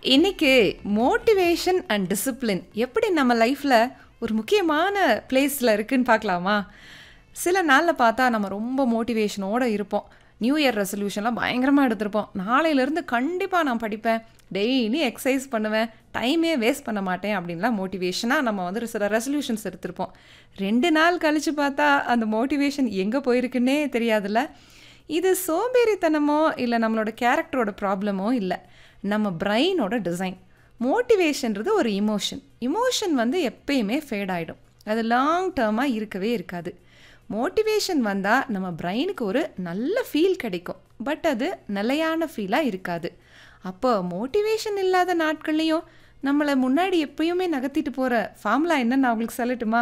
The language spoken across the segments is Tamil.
இன்னைக்கு மோட்டிவேஷன் அண்ட் டிசிப்ளின் எப்படி நம்ம லைஃப்பில் ஒரு முக்கியமான பிளேஸில் இருக்குன்னு பார்க்கலாமா சில நாளில் பார்த்தா நம்ம ரொம்ப மோட்டிவேஷனோடு இருப்போம் நியூ இயர் ரெசல்யூஷன்லாம் பயங்கரமாக எடுத்திருப்போம் நாளையிலேருந்து கண்டிப்பாக நான் படிப்பேன் டெய்லி எக்ஸசைஸ் பண்ணுவேன் டைமே வேஸ்ட் பண்ண மாட்டேன் அப்படின்லாம் மோட்டிவேஷனாக நம்ம வந்து சில ரெசல்யூஷன்ஸ் எடுத்திருப்போம் ரெண்டு நாள் கழித்து பார்த்தா அந்த மோட்டிவேஷன் எங்கே போயிருக்குன்னே தெரியாதுல்ல இது சோம்பேறித்தனமோ இல்லை நம்மளோட கேரக்டரோட ப்ராப்ளமோ இல்லை நம்ம பிரெயினோட டிசைன் மோட்டிவேஷன்றது ஒரு இமோஷன் இமோஷன் வந்து எப்பயுமே ஃபேட் ஆகிடும் அது லாங் டேர்மாக இருக்கவே இருக்காது மோட்டிவேஷன் வந்தால் நம்ம பிரெயினுக்கு ஒரு நல்ல ஃபீல் கிடைக்கும் பட் அது நிலையான ஃபீலாக இருக்காது அப்போ மோட்டிவேஷன் இல்லாத நாட்கள்லையும் நம்மளை முன்னாடி எப்பயுமே நகர்த்திட்டு போகிற ஃபார்முலா என்னன்னு நான் உங்களுக்கு சொல்லட்டுமா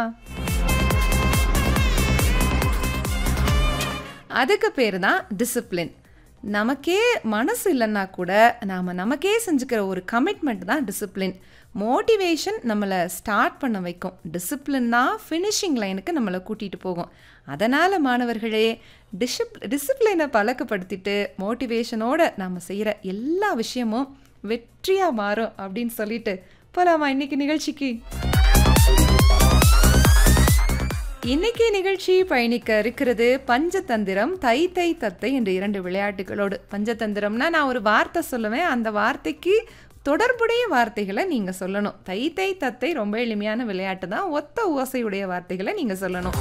அதுக்கு பேர் தான் டிசிப்ளின் நமக்கே மனசு இல்லைன்னா கூட நாம் நமக்கே செஞ்சுக்கிற ஒரு கமிட்மெண்ட் தான் டிசிப்ளின் மோட்டிவேஷன் நம்மளை ஸ்டார்ட் பண்ண வைக்கும் டிசிப்ளின் தான் ஃபினிஷிங் லைனுக்கு நம்மளை கூட்டிகிட்டு போகும் அதனால் மாணவர்களே டிசிப் டிசிப்ளினை பழக்கப்படுத்திட்டு மோட்டிவேஷனோட நாம் செய்கிற எல்லா விஷயமும் வெற்றியாக மாறும் அப்படின்னு சொல்லிட்டு போலாமா இன்னைக்கு நிகழ்ச்சிக்கு இன்னைக்கு நிகழ்ச்சி பயணிக்க இருக்கிறது பஞ்சதந்திரம் தை தை தத்தை என்ற இரண்டு விளையாட்டுகளோடு பஞ்சதந்திரம்னா நான் ஒரு வார்த்தை சொல்லுவேன் அந்த வார்த்தைக்கு தொடர்புடைய வார்த்தைகளை நீங்கள் சொல்லணும் தை தை தத்தை ரொம்ப எளிமையான விளையாட்டு தான் ஒத்த ஓசையுடைய வார்த்தைகளை நீங்கள் சொல்லணும்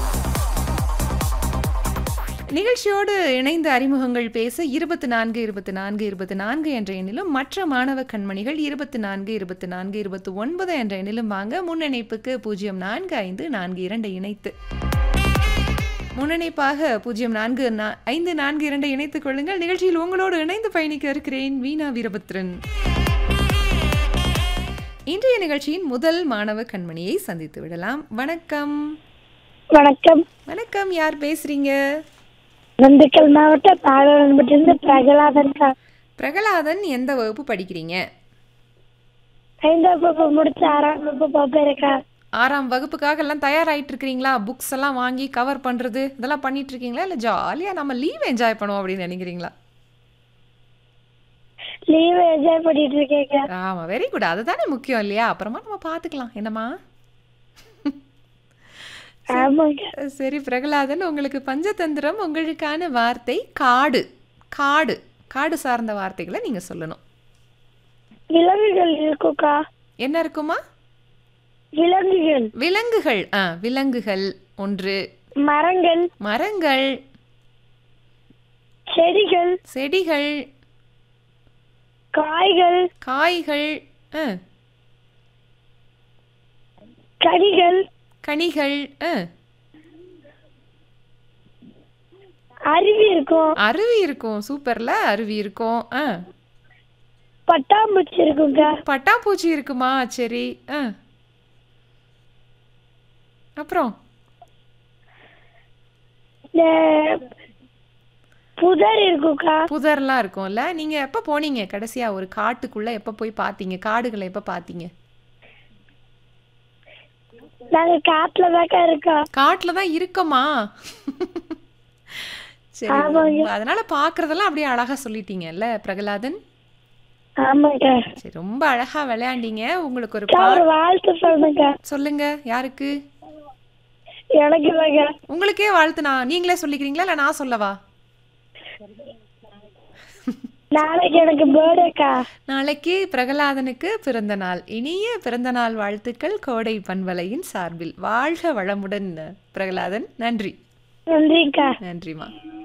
நிகழ்ச்சியோடு இணைந்த அறிமுகங்கள் பேச இருபத்தி நான்கு இருபத்தி நான்கு இருபத்தி நான்கு என்ற எண்ணிலும் மற்ற மாணவ கண்மணிகள் இருபத்தி நான்கு இருபத்தி நான்கு இருபத்தி ஒன்பது என்ற எண்ணிலும் வாங்க முன்னிணைப்புக்கு பூஜ்ஜியம் நான்கு ஐந்து நான்கு இரண்டு இணைத்து முன்னிணைப்பாக பூஜ்ஜியம் நான்கு நா- ஐந்து நான்கு இரண்டு இணைத்துக் கொள்ளுங்கள் நிகழ்ச்சியில் உங்களோடு இணைந்து பயணிக்க இருக்கிறேன் வீணா வீரபத்ரன் இன்றைய நிகழ்ச்சியின் முதல் மாணவ கண்மணியை சந்தித்து விடலாம் வணக்கம் வணக்கம் வணக்கம் யார் பேசுறீங்க திண்டுக்கல் மாவட்டம் பாலவன்பட்டிலிருந்து பிரகலாதன் சார் பிரகலாதன் எந்த வகுப்பு படிக்கிறீங்க ஐந்தாம் வகுப்பு முடிச்சு ஆறாம் வகுப்பு போப்பேருக்கா ஆறாம் வகுப்புக்காக எல்லாம் தயாராகிட்டு இருக்கிறீங்களா புக்ஸ் எல்லாம் வாங்கி கவர் பண்ணுறது இதெல்லாம் பண்ணிட்டு இருக்கீங்களா இல்லை ஜாலியாக நம்ம லீவ் என்ஜாய் பண்ணுவோம் அப்படின்னு நினைக்கிறீங்களா லீவ் என்ஜாய் பண்ணிட்டு இருக்கேங்க ஆமாம் வெரி குட் அதுதானே முக்கியம் இல்லையா அப்புறமா நம்ம பார்த்துக்கலாம் என்னம்மா ஆமாங்க சரி பிரகலாதன் உங்களுக்கு பஞ்சதந்திரம் உங்களுக்கான வார்த்தை காடு காடு காடு சார்ந்த வார்த்தைகளை நீங்கள் சொல்லணும் விலங்குகள் இருக்குக்கா என்ன இருக்குமா விலங்குகள் விலங்குகள் ஆ விலங்குகள் ஒன்று மரங்கள் மரங்கள் செடிகள் செடிகள் காய்கள் காய்கள் ஆ கனிகள் கனிகள் ஆ அருவி இருக்கும் அருவி இருக்கும் சூப்பர்ல அருவி இருக்கும் ஆ பட்டாம்பூச்சி இருக்குங்க பட்டாம்பூச்சி இருக்குமா சரி ஆ அப்புறம் இந்த புதர் இருக்குக்கா புதர்லாம் இருக்கும்ல நீங்க எப்போ போனீங்க கடைசியா ஒரு காட்டுக்குள்ள எப்போ போய் பார்த்தீங்க காடுகளை எப்போ பார்த்தீங்க நாங்க காட்டுல தாக்கா இருக்கோம் காட்டில் தான் இருக்கமா சரி ஆமாங்க. அதனால பார்க்கறதெல்லாம் அப்படியே அழகா சொல்லிட்டீங்கல்ல பிரகலாதன் ஆமாங்க சரி ரொம்ப அழகா விளையாண்டீங்க உங்களுக்கு ஒரு அக்கா, பா ஒரு வாழ்த்து சொல்லுங்க சொல்லுங்க யாருக்கு எனக்கு தாங்க உங்களுக்கே வாழ்த்து நான் நீங்களே சொல்லிக்கிறீங்களா இல்லை நான் சொல்லவா நாளைக்கு எனக்கு பேர்டேக்கா நாளைக்கு பிரகலாதனுக்கு பிறந்த நாள் இனிய பிறந்த நாள் வாழ்த்துக்கள் கோடை பண்பலையின் சார்பில் வாழ்க வளமுடன் பிரகலாதன் நன்றி நன்றிக்கா நன்றிமா